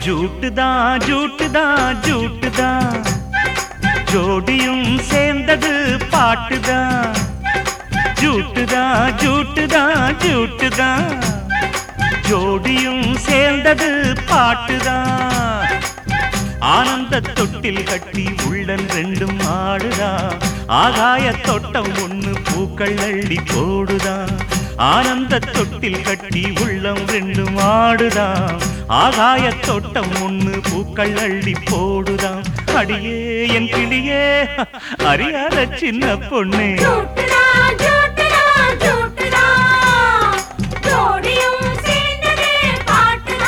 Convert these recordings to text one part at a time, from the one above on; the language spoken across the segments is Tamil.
ஜூட்டுதான் ஜூட்டுதான் ஜூட்டுதான் ஜோடியும் சேர்ந்தது பாட்டுதான் ஜூட்டுதான் ஜூட்டுதான் ஜூட்டுதான் ஜோடியும் சேர்ந்தது பாட்டுதான் ஆனந்த தொட்டில் கட்டி உள்ளன் ரெண்டும் ஆடுதா ஆகாய தோட்டம் ஒண்ணு பூக்கள் அள்ளி போடுதா ஆனந்த தொட்டில் கட்டி உள்ளம் ரெண்டும் ஆடுதா ஆகாய தோட்டம் ஒண்ணு பூக்கள் அள்ளி போடுதா அடியே என் கிளியே அறியாத சின்ன பொண்ணே ஜூட்டுடா ஜூட்டுடா ஜூட்டுடா ஜோடியும் சேர்ந்ததே பாட்டுடா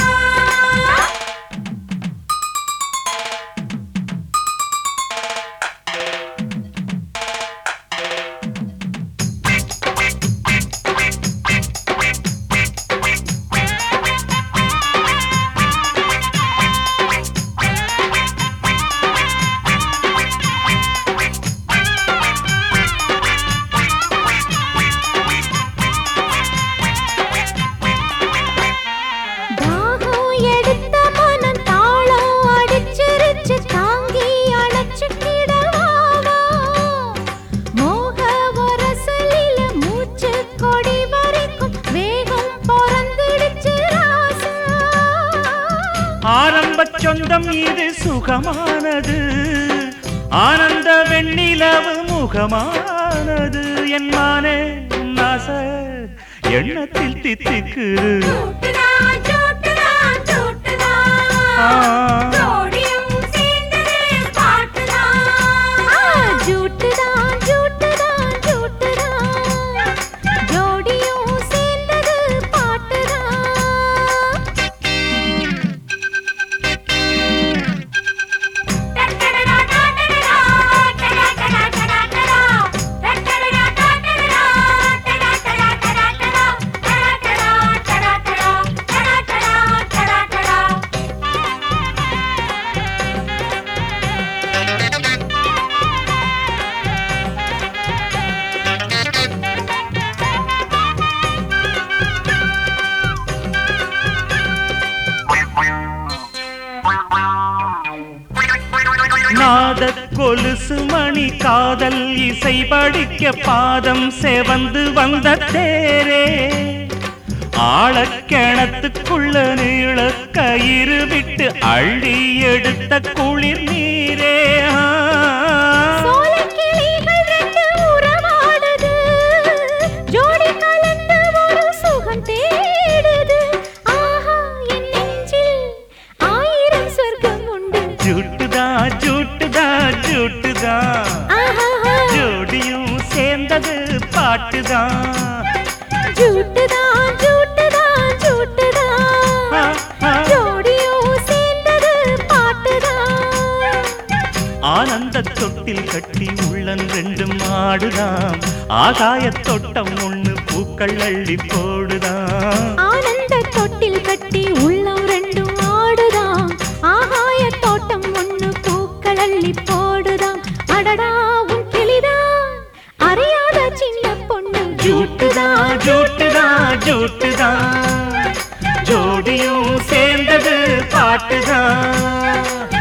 தாகம் எடுத்த மனம் தாளம் அடிச்சிருச்சு தாங்கி அணைச்சுக்கிடவாவா மோக வரசலில மூச்சு கொடி வரைக்கும் வேகம் பிறந்துடுச்சு ராசா ஆரம்ப சொந்தம் இது சுகமானது ஆனந்த வெண்ணிலவு முகமானது என் மானே நாச எண்ணத்தில் தித்திக்குது ஜூட்டுடா ஜூட்டுடா ஜூட்டுடா ஆ. ஜோடியும் சேர்ந்ததே பாட்டுடா ஜூட்டுடா ஜூட்டுடா ஜூட்டுடா ஜோடியும் சேர்ந்தது பாட்டுடா நாத கொலுசு மணி காதல் இசை படிக்க பாதம் செவந்து வந்த தேரே ஆழக்கிணத்துக்குள்ள நீள கயிறு விட்டு அள்ளி எடுத்த குளிர் நீரே ஆ. சோலைக்கிளிகள் ரெண்டு உறவாடுது. ஜோடி கலந்து ஒரு சுகம் தேடுது. ஆஹா, என் நெஞ்சில் ஆயிரம் சொர்க்கம் உண்டு. ஜூட்டுதா ஜூட்டுதா ஜூட்டுதா ஆஹாஹா, ஜோடியும் சேர்ந்தது பாட்டுதான் ஜூட்டுதா, ஜூட்டுதா, ஜூட்டுதா. ஆ, ஆ. ஜோடியும் சேர்ந்தது பாட்டுதா. ஆனந்த தொட்டில் கட்டி உள்ளன் ரெண்டும் ஆடுதாம் ஆகாய தோட்டம் ஒண்ணு பூக்கள் அள்ளி போடுதாம் ஆனந்த தொட்டில் கட்டி உள்ளம் ரெண்டும் ஆடுதாம் ஆகாய தோட்டம் ஒண்ணு பூக்கள் அள்ளி போடுதாம் அடடா உன் கிளிதான் அறியாத சின்ன பொண்ணு ஜூட்டுதா ஜூட்டுதா ஜூட்டுதா ஜோடியும் சேர்ந்தது பாட்டுதான்